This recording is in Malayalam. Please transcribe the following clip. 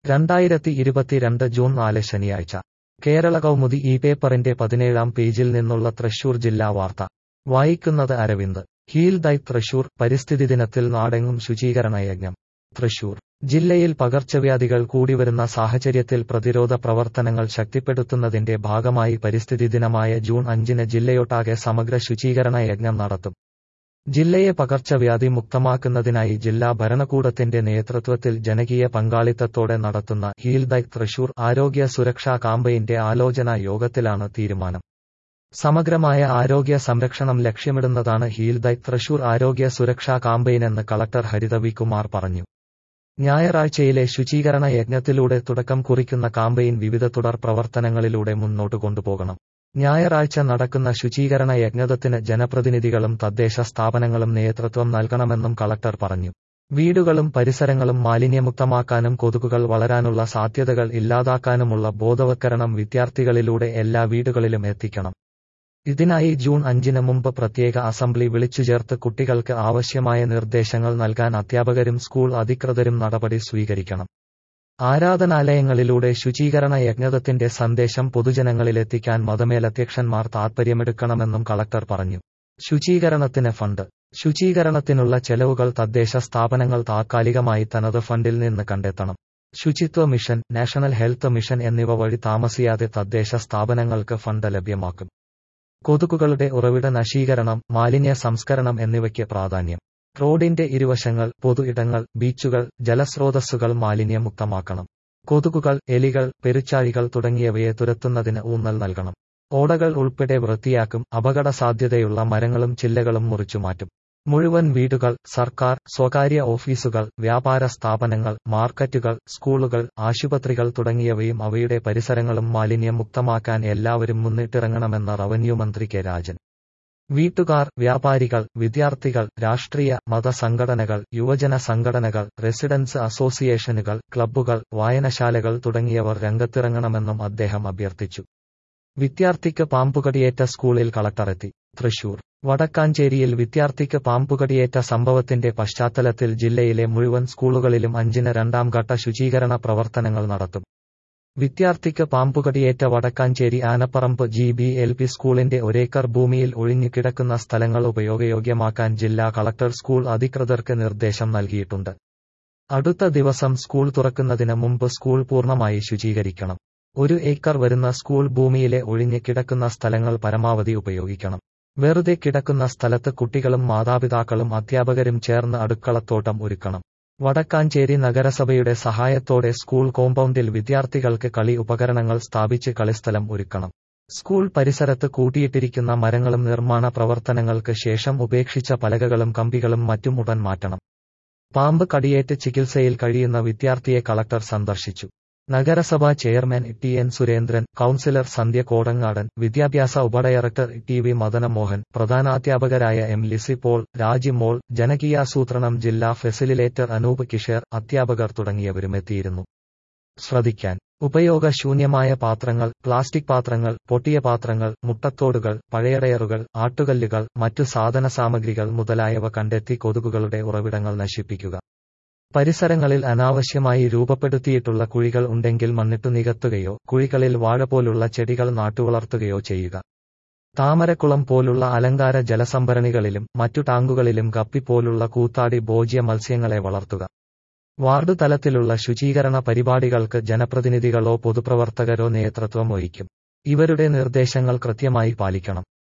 രണ്ടായിരത്തി ഇരുപത്തിരണ്ട് ജൂൺ നാല് ശനിയാഴ്ച കേരള കൗമുദി ഈ പേപ്പറിന്റെ പതിനേഴാം പേജിൽ നിന്നുള്ള തൃശൂർ ജില്ലാ വാർത്ത വായിക്കുന്നത് അരവിന്ദ് ഹീൽ ദൈ തൃശൂർ പരിസ്ഥിതി ദിനത്തിൽ നാടെങ്ങും ശുചീകരണ യജ്ഞം തൃശൂർ ജില്ലയിൽ പകർച്ചവ്യാധികൾ കൂടിവരുന്ന സാഹചര്യത്തിൽ പ്രതിരോധ പ്രവർത്തനങ്ങൾ ശക്തിപ്പെടുത്തുന്നതിന്റെ ഭാഗമായി പരിസ്ഥിതി ദിനമായ ജൂൺ അഞ്ചിന് ജില്ലയൊട്ടാകെ സമഗ്ര ശുചീകരണ യജ്ഞം നടത്തും ജില്ലയെ പകർച്ചവ്യാധി മുക്തമാക്കുന്നതിനായി ജില്ലാ ഭരണകൂടത്തിന്റെ നേതൃത്വത്തിൽ ജനകീയ പങ്കാളിത്തത്തോടെ നടത്തുന്ന ഹീൽ ദൈ തൃശൂർ ആരോഗ്യ സുരക്ഷാ കാമ്പയിന്റെ ആലോചനാ യോഗത്തിലാണ് തീരുമാനം സമഗ്രമായ ആരോഗ്യ സംരക്ഷണം ലക്ഷ്യമിടുന്നതാണ് ഹീൽ ദൈ തൃശൂർ ആരോഗ്യ സുരക്ഷാ കാമ്പയിനെന്ന് കളക്ടർ ഹരിത വി കുമാർ പറഞ്ഞു ഞായറാഴ്ചയിലെ ശുചീകരണ യജ്ഞത്തിലൂടെ തുടക്കം കുറിക്കുന്ന കാമ്പയിൻ വിവിധ തുടർ പ്രവർത്തനങ്ങളിലൂടെ മുന്നോട്ട് കൊണ്ടുപോകണം ഞായറാഴ്ച നടക്കുന്ന ശുചീകരണ യജ്ഞത്തിന് ജനപ്രതിനിധികളും തദ്ദേശ സ്ഥാപനങ്ങളും നേതൃത്വം നൽകണമെന്നും കളക്ടർ പറഞ്ഞു വീടുകളും പരിസരങ്ങളും മാലിന്യമുക്തമാക്കാനും കൊതുകുകൾ വളരാനുള്ള സാധ്യതകൾ ഇല്ലാതാക്കാനുമുള്ള ബോധവൽക്കരണം വിദ്യാർത്ഥികളിലൂടെ എല്ലാ വീടുകളിലും എത്തിക്കണം ഇതിനായി ജൂൺ അഞ്ചിന് മുമ്പ് പ്രത്യേക അസംബ്ലി വിളിച്ചുചേർത്ത് കുട്ടികൾക്ക് ആവശ്യമായ നിർദ്ദേശങ്ങൾ നൽകാൻ അധ്യാപകരും സ്കൂൾ അധികൃതരും നടപടി സ്വീകരിക്കണം ആരാധനാലയങ്ങളിലൂടെ ശുചീകരണ യജ്ഞത്തിന്റെ സന്ദേശം പൊതുജനങ്ങളിലെത്തിക്കാൻ മതമേലധ്യക്ഷന്മാർ താൽപര്യമെടുക്കണമെന്നും കളക്ടർ പറഞ്ഞു ശുചീകരണത്തിന് ഫണ്ട് ശുചീകരണത്തിനുള്ള ചെലവുകൾ തദ്ദേശ സ്ഥാപനങ്ങൾ താത്കാലികമായി തനത് ഫണ്ടിൽ നിന്ന് കണ്ടെത്തണം ശുചിത്വ മിഷൻ നാഷണൽ ഹെൽത്ത് മിഷൻ എന്നിവ വഴി താമസിയാതെ തദ്ദേശ സ്ഥാപനങ്ങൾക്ക് ഫണ്ട് ലഭ്യമാക്കും കൊതുകുകളുടെ ഉറവിട നശീകരണം മാലിന്യ സംസ്കരണം എന്നിവയ്ക്ക് പ്രാധാന്യം റോഡിന്റെ ഇരുവശങ്ങൾ പൊതു ഇടങ്ങൾ ബീച്ചുകൾ ജലസ്രോതസ്സുകൾ മാലിന്യമുക്തമാക്കണം കൊതുകുകൾ എലികൾ പെരുച്ചാഴികൾ തുടങ്ങിയവയെ തുരത്തുന്നതിന് ഊന്നൽ നൽകണം ഓടകൾ ഉൾപ്പെടെ വൃത്തിയാക്കും അപകട സാധ്യതയുള്ള മരങ്ങളും ചില്ലകളും മുറിച്ചുമാറ്റും മുഴുവൻ വീടുകൾ സർക്കാർ സ്വകാര്യ ഓഫീസുകൾ വ്യാപാര സ്ഥാപനങ്ങൾ മാർക്കറ്റുകൾ സ്കൂളുകൾ ആശുപത്രികൾ തുടങ്ങിയവയും അവയുടെ പരിസരങ്ങളും മാലിന്യം മുക്തമാക്കാൻ എല്ലാവരും മുന്നിട്ടിറങ്ങണമെന്ന് റവന്യൂ മന്ത്രി കെ രാജൻ വീട്ടുകാർ വ്യാപാരികൾ വിദ്യാർത്ഥികൾ രാഷ്ട്രീയ മത സംഘടനകൾ യുവജന സംഘടനകൾ റെസിഡൻസ് അസോസിയേഷനുകൾ ക്ലബ്ബുകൾ വായനശാലകൾ തുടങ്ങിയവർ രംഗത്തിറങ്ങണമെന്നും അദ്ദേഹം അഭ്യർത്ഥിച്ചു വിദ്യാർത്ഥിക്ക് പാമ്പുകടിയേറ്റ സ്കൂളിൽ കളക്ടറെത്തി തൃശൂർ വടക്കാഞ്ചേരിയിൽ വിദ്യാർത്ഥിക്ക് പാമ്പുകടിയേറ്റ സംഭവത്തിന്റെ പശ്ചാത്തലത്തിൽ ജില്ലയിലെ മുഴുവൻ സ്കൂളുകളിലും അഞ്ചിന് രണ്ടാം ഘട്ട ശുചീകരണ പ്രവർത്തനങ്ങൾ നടത്തും വിദ്യാർത്ഥിക്ക് പാമ്പുകടിയേറ്റ Wadakkanchery Anapparambu G B L P സ്കൂളിന്റെ ഒരേക്കർ ഭൂമിയിൽ ഒഴിഞ്ഞുകിടക്കുന്ന സ്ഥലങ്ങൾ ഉപയോഗയോഗ്യമാക്കാൻ ജില്ലാ കളക്ടർ സ്കൂൾ അധികൃതർക്ക് നിർദ്ദേശം നൽകിയിട്ടുണ്ട് അടുത്ത ദിവസം സ്കൂൾ തുറക്കുന്നതിന് മുമ്പ് സ്കൂൾ പൂർണ്ണമായി ശുചീകരിക്കണം ഒരു ഏക്കർ വരുന്ന സ്കൂൾ ഭൂമിയിലെ ഒഴിഞ്ഞു കിടക്കുന്ന സ്ഥലങ്ങൾ പരമാവധി ഉപയോഗിക്കണം വെറുതെ കിടക്കുന്ന സ്ഥലത്ത് കുട്ടികളും മാതാപിതാക്കളും അധ്യാപകരും ചേർന്ന് അടുക്കളത്തോട്ടം ഒരുക്കണം വടക്കാഞ്ചേരി നഗരസഭയുടെ സഹായത്തോടെ സ്കൂൾ കോമ്പൗണ്ടിൽ വിദ്യാർത്ഥികൾക്ക് കളി ഉപകരണങ്ങൾ സ്ഥാപിച്ച് കളിസ്ഥലം ഒരുക്കണം സ്കൂൾ പരിസരത്ത് കൂട്ടിയിട്ടിരിക്കുന്ന മരങ്ങളും നിർമ്മാണ പ്രവർത്തനങ്ങൾക്ക് ശേഷം ഉപേക്ഷിച്ച പലകകളും കമ്പികളും മറ്റും ഉടൻ മാറ്റണം പാമ്പ് കടിയേറ്റ് ചികിത്സയിൽ കഴിയുന്ന വിദ്യാർത്ഥിയെ കളക്ടർ സന്ദർശിച്ചു നഗരസഭാ chairman T N Surendran councillor Sandhya Kodangadan വിദ്യാഭ്യാസ ഉപഡയറക്ടർ ടി വി മദനമോഹൻ പ്രധാനാധ്യാപകരായ എം ലിസി പോൾ രാജിമോൾ ജനകീയാസൂത്രണം ജില്ലാ ഫെസിലിറ്റേറ്റർ അനൂപ് കിഷേർ അധ്യാപകർ തുടങ്ങിയവരുമെത്തിയിരുന്നു ശ്രദ്ധിക്കാൻ ഉപയോഗശൂന്യമായ പാത്രങ്ങൾ പ്ലാസ്റ്റിക് പാത്രങ്ങൾ പൊട്ടിയ പാത്രങ്ങൾ മുട്ടത്തോടുകൾ പഴയടയറുകൾ ആട്ടുകല്ലുകൾ മറ്റു സാധന സാമഗ്രികൾ മുതലായവ കണ്ടെത്തി കൊതുകുകളുടെ ഉറവിടങ്ങൾ നശിപ്പിക്കുക പരിസരങ്ങളിൽ അനാവശ്യമായി രൂപപ്പെടുത്തിയിട്ടുള്ള കുഴികൾ ഉണ്ടെങ്കിൽ മണ്ണിട്ടു നികത്തുകയോ കുഴികളിൽ വാഴ പോലുള്ള ചെടികൾ നാട്ടുവളർത്തുകയോ ചെയ്യുക താമരക്കുളം പോലുള്ള അലങ്കാര ജലസംഭരണികളിലും മറ്റു ടാങ്കുകളിലും കപ്പി പോലുള്ള കൂത്താടി ഭോജ്യ മത്സ്യങ്ങളെ വളർത്തുക വാർഡ് തലത്തിലുള്ള ശുചീകരണ പരിപാടികൾക്ക് ജനപ്രതിനിധികളോ പൊതുപ്രവർത്തകരോ നേതൃത്വം വഹിക്കും ഇവരുടെ നിർദ്ദേശങ്ങൾ കൃത്യമായി പാലിക്കണം